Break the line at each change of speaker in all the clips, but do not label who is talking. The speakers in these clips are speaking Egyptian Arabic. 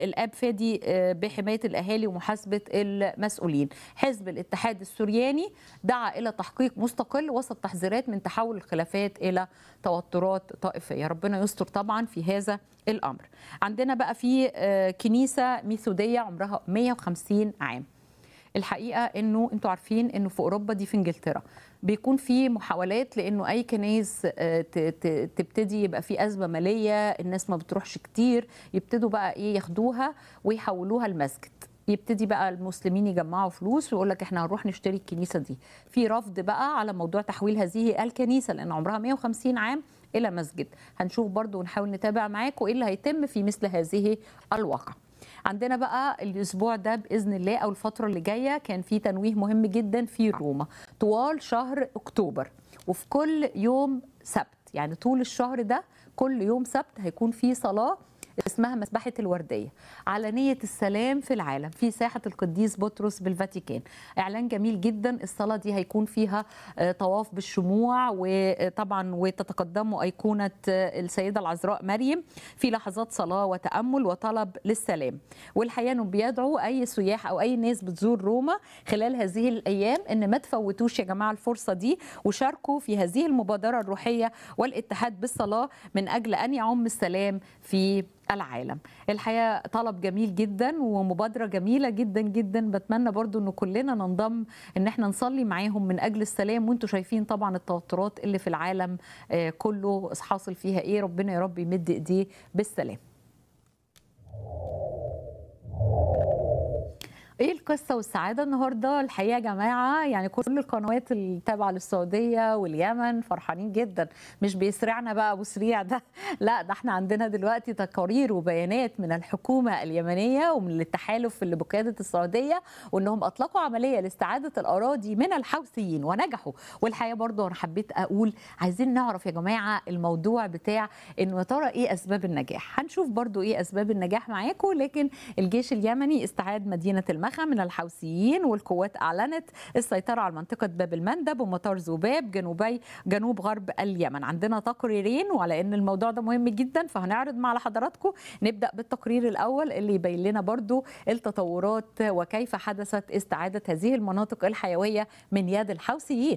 الاب فادي بحمايه الاهالي ومحاسبه المسؤولين. حزب الاتحاد السورياني دعا الى تحقيق مستقل وسط تحذيرات من تحول الخلافات الى توترات طائفيه، ربنا يستر طبعا في هذا الامر. عندنا بقى في كنيسه ميثوديه عمرها 150 عام. الحقيقه انه انتوا عارفين انه في اوروبا دي في انجلترا بيكون في محاولات لانه اي كنايس تبتدي يبقى في ازمه ماليه الناس ما بتروحش كتير يبتدوا بقى ايه ياخدوها ويحولوها لمسجد يبتدي بقى المسلمين يجمعوا فلوس ويقول لك احنا هنروح نشتري الكنيسه دي في رفض بقى على موضوع تحويل هذه الكنيسه لان عمرها 150 عام الى مسجد هنشوف برضو ونحاول نتابع معاكم ايه اللي هيتم في مثل هذه الواقع عندنا بقى الاسبوع ده باذن الله او الفتره اللي جايه كان في تنويه مهم جدا في روما طوال شهر اكتوبر وفي كل يوم سبت يعني طول الشهر ده كل يوم سبت هيكون في صلاه اسمها مسبحة الوردية على نية السلام في العالم في ساحة القديس بطرس بالفاتيكان إعلان جميل جدا الصلاة دي هيكون فيها طواف بالشموع وطبعا وتتقدموا أيقونة السيدة العذراء مريم في لحظات صلاة وتأمل وطلب للسلام والحقيقة أنهم بيدعوا أي سياح أو أي ناس بتزور روما خلال هذه الأيام أن ما تفوتوش يا جماعة الفرصة دي وشاركوا في هذه المبادرة الروحية والاتحاد بالصلاة من أجل أن يعم السلام في العالم الحقيقه طلب جميل جدا ومبادره جميله جدا جدا بتمنى برضو ان كلنا ننضم ان احنا نصلي معاهم من اجل السلام وانتم شايفين طبعا التوترات اللي في العالم كله حاصل فيها ايه ربنا يا رب يمد ايديه بالسلام ايه القصه والسعاده النهارده الحقيقه يا جماعه يعني كل القنوات التابعه للسعوديه واليمن فرحانين جدا مش بيسرعنا بقى ابو سريع ده لا ده احنا عندنا دلوقتي تقارير وبيانات من الحكومه اليمنيه ومن التحالف اللي بقياده السعوديه وانهم اطلقوا عمليه لاستعاده الاراضي من الحوثيين ونجحوا والحقيقه برضه انا حبيت اقول عايزين نعرف يا جماعه الموضوع بتاع انه يا ترى ايه اسباب النجاح هنشوف برضه ايه اسباب النجاح معاكم لكن الجيش اليمني استعاد مدينه المخ من الحوثيين والقوات اعلنت السيطره على منطقه باب المندب ومطار ذباب جنوبي جنوب غرب اليمن عندنا تقريرين وعلى ان الموضوع ده مهم جدا فهنعرض مع حضراتكم نبدا بالتقرير الاول اللي يبين لنا برضو التطورات وكيف حدثت استعاده هذه المناطق الحيويه من يد الحوثيين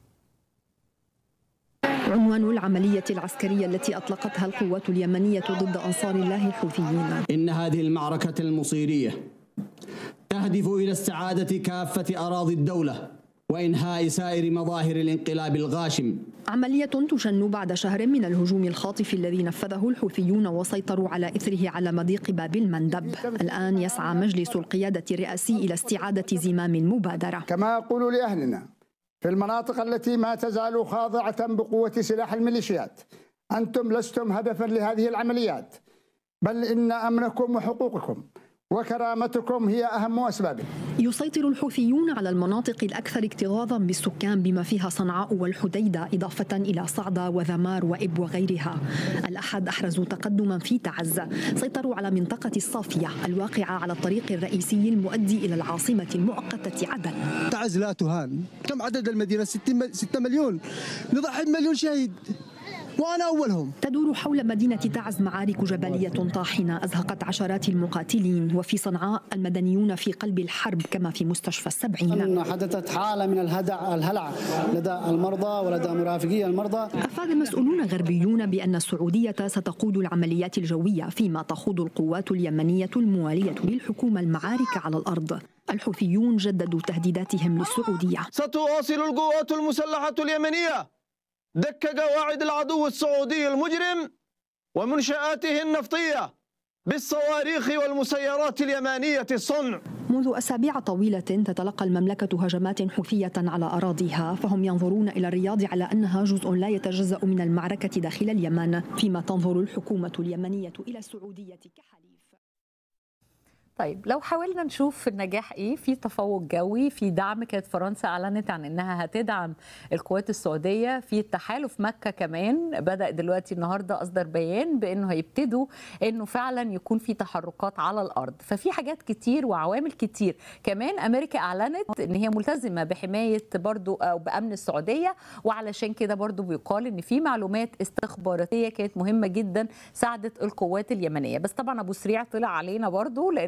عنوان العملية العسكرية التي أطلقتها القوات اليمنية ضد أنصار الله الحوثيين
إن هذه المعركة المصيرية تهدف الى استعاده كافه اراضي الدوله وانهاء سائر مظاهر الانقلاب الغاشم
عملية تشن بعد شهر من الهجوم الخاطف الذي نفذه الحوثيون وسيطروا على إثره على مضيق باب المندب الآن يسعى مجلس القيادة الرئاسي إلى استعادة زمام المبادرة
كما أقول لأهلنا في المناطق التي ما تزال خاضعة بقوة سلاح الميليشيات أنتم لستم هدفا لهذه العمليات بل إن أمنكم وحقوقكم وكرامتكم هي أهم أسبابه
يسيطر الحوثيون على المناطق الأكثر اكتظاظا بالسكان بما فيها صنعاء والحديدة إضافة إلى صعدة وذمار وإب وغيرها الأحد أحرزوا تقدما في تعز سيطروا على منطقة الصافية الواقعة على الطريق الرئيسي المؤدي إلى العاصمة المؤقتة عدن
تعز لا تهان كم عدد المدينة 6 مليون نضحي بمليون شهيد وأنا أولهم
تدور حول مدينة تعز معارك جبلية طاحنة أزهقت عشرات المقاتلين وفي صنعاء المدنيون في قلب الحرب كما في مستشفى السبعين
أن حدثت حالة من الهدع الهلع لدى المرضى ولدى مرافقي المرضى
أفاد مسؤولون غربيون بأن السعودية ستقود العمليات الجوية فيما تخوض القوات اليمنية الموالية للحكومة المعارك على الأرض الحوثيون جددوا تهديداتهم للسعودية
ستواصل القوات المسلحة اليمنية دك قواعد العدو السعودي المجرم ومنشآته النفطية بالصواريخ والمسيرات اليمانية الصنع
منذ أسابيع طويلة تتلقى المملكة هجمات حوثية على أراضيها فهم ينظرون إلى الرياض على أنها جزء لا يتجزأ من المعركة داخل اليمن فيما تنظر الحكومة اليمنية إلى السعودية كحليف
طيب لو حاولنا نشوف النجاح ايه في تفوق جوي في دعم كانت فرنسا اعلنت عن انها هتدعم القوات السعوديه في التحالف مكه كمان بدا دلوقتي النهارده اصدر بيان بانه هيبتدوا انه فعلا يكون في تحركات على الارض ففي حاجات كتير وعوامل كتير كمان امريكا اعلنت ان هي ملتزمه بحمايه برضو او بامن السعوديه وعلشان كده برضو بيقال ان في معلومات استخباراتيه كانت مهمه جدا ساعدت القوات اليمنيه بس طبعا ابو سريع طلع علينا برضو لان